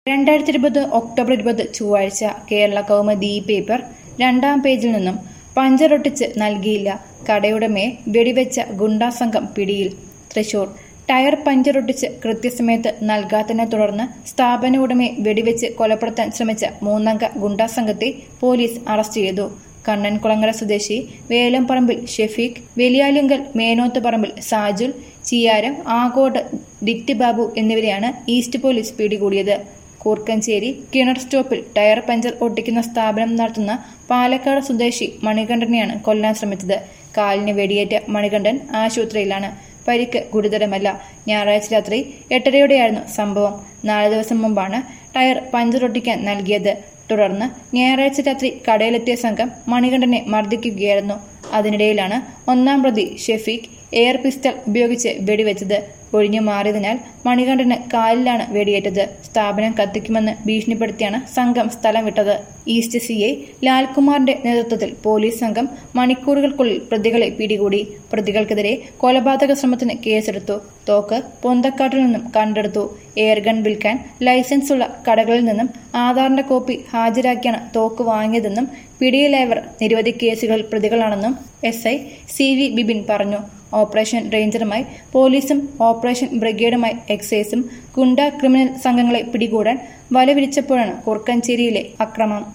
രണ്ടായിരത്തി ഇരുപത് ഒക്ടോബർ ഇരുപത് ചൊവ്വാഴ്ച കേരള കൗമുദി ഈ പേപ്പർ രണ്ടാം പേജിൽ നിന്നും പഞ്ചറൊട്ടിച്ച് നൽകിയില്ല കടയുടമയെ വെടിവെച്ച ഗുണ്ടാസംഘം പിടിയിൽ തൃശൂർ ടയർ പഞ്ചറൊട്ടിച്ച് കൃത്യസമയത്ത് നൽകാത്തതിനെ തുടർന്ന് സ്ഥാപന ഉടമയെ വെടിവെച്ച് കൊലപ്പെടുത്താൻ ശ്രമിച്ച മൂന്നംഗ ഗുണ്ടാസംഘത്തെ പോലീസ് അറസ്റ്റ് ചെയ്തു കണ്ണൻകുളങ്ങര സ്വദേശി വേലംപറമ്പിൽ ഷെഫീഖ് വലിയാലിങ്കൽ മേനോത്ത് പറമ്പിൽ സാജുൽ ചിയാരം ആഗോട് ഡിറ്റ് ബാബു എന്നിവരെയാണ് ഈസ്റ്റ് പോലീസ് പിടികൂടിയത് കൂർക്കഞ്ചേരി കിണർ സ്റ്റോപ്പിൽ ടയർ പഞ്ചർ ഒട്ടിക്കുന്ന സ്ഥാപനം നടത്തുന്ന പാലക്കാട് സ്വദേശി മണികണ്ഠനെയാണ് കൊല്ലാൻ ശ്രമിച്ചത് കാലിന് വെടിയേറ്റ മണികണ്ഠൻ ആശുപത്രിയിലാണ് പരിക്ക് ഗുരുതരമല്ല ഞായറാഴ്ച രാത്രി എട്ടരയോടെയായിരുന്നു സംഭവം നാല് ദിവസം മുമ്പാണ് ടയർ പഞ്ചർ ഒട്ടിക്കാൻ നൽകിയത് തുടർന്ന് ഞായറാഴ്ച രാത്രി കടയിലെത്തിയ സംഘം മണികണ്ഠനെ മർദ്ദിക്കുകയായിരുന്നു അതിനിടയിലാണ് ഒന്നാം പ്രതി ഷെഫീഖ് എയർ പിസ്റ്റൾ ഉപയോഗിച്ച് വെടിവെച്ചത് ഒഴിഞ്ഞു മാറിയതിനാൽ മണികണ്ഠന് കാലിലാണ് വെടിയേറ്റത് സ്ഥാപനം കത്തിക്കുമെന്ന് ഭീഷണിപ്പെടുത്തിയാണ് സംഘം സ്ഥലം വിട്ടത് ഈസ്റ്റ് സി ഐ ലാൽകുമാറിന്റെ നേതൃത്വത്തിൽ പോലീസ് സംഘം മണിക്കൂറുകൾക്കുള്ളിൽ പ്രതികളെ പിടികൂടി പ്രതികൾക്കെതിരെ കൊലപാതക ശ്രമത്തിന് കേസെടുത്തു തോക്ക് പൊന്തക്കാട്ടിൽ നിന്നും കണ്ടെടുത്തു എയർഗൺ വിൽക്കാൻ ലൈസൻസ് ഉള്ള കടകളിൽ നിന്നും ആധാറിന്റെ കോപ്പി ഹാജരാക്കിയാണ് തോക്ക് വാങ്ങിയതെന്നും പിടിയിലായവർ നിരവധി കേസുകളിൽ പ്രതികളാണെന്നും S I C V Bibin പറഞ്ഞു ഓപ്പറേഷൻ റേഞ്ചറുമായി പോലീസും ഓപ്പറേഷൻ ബ്രിഗേഡുമായി എക്സൈസും ഗുണ്ട ക്രിമിനൽ സംഘങ്ങളെ പിടികൂടാൻ വലവിരിച്ചപ്പോഴാണ് കുർക്കഞ്ചേരിയിലെ അക്രമം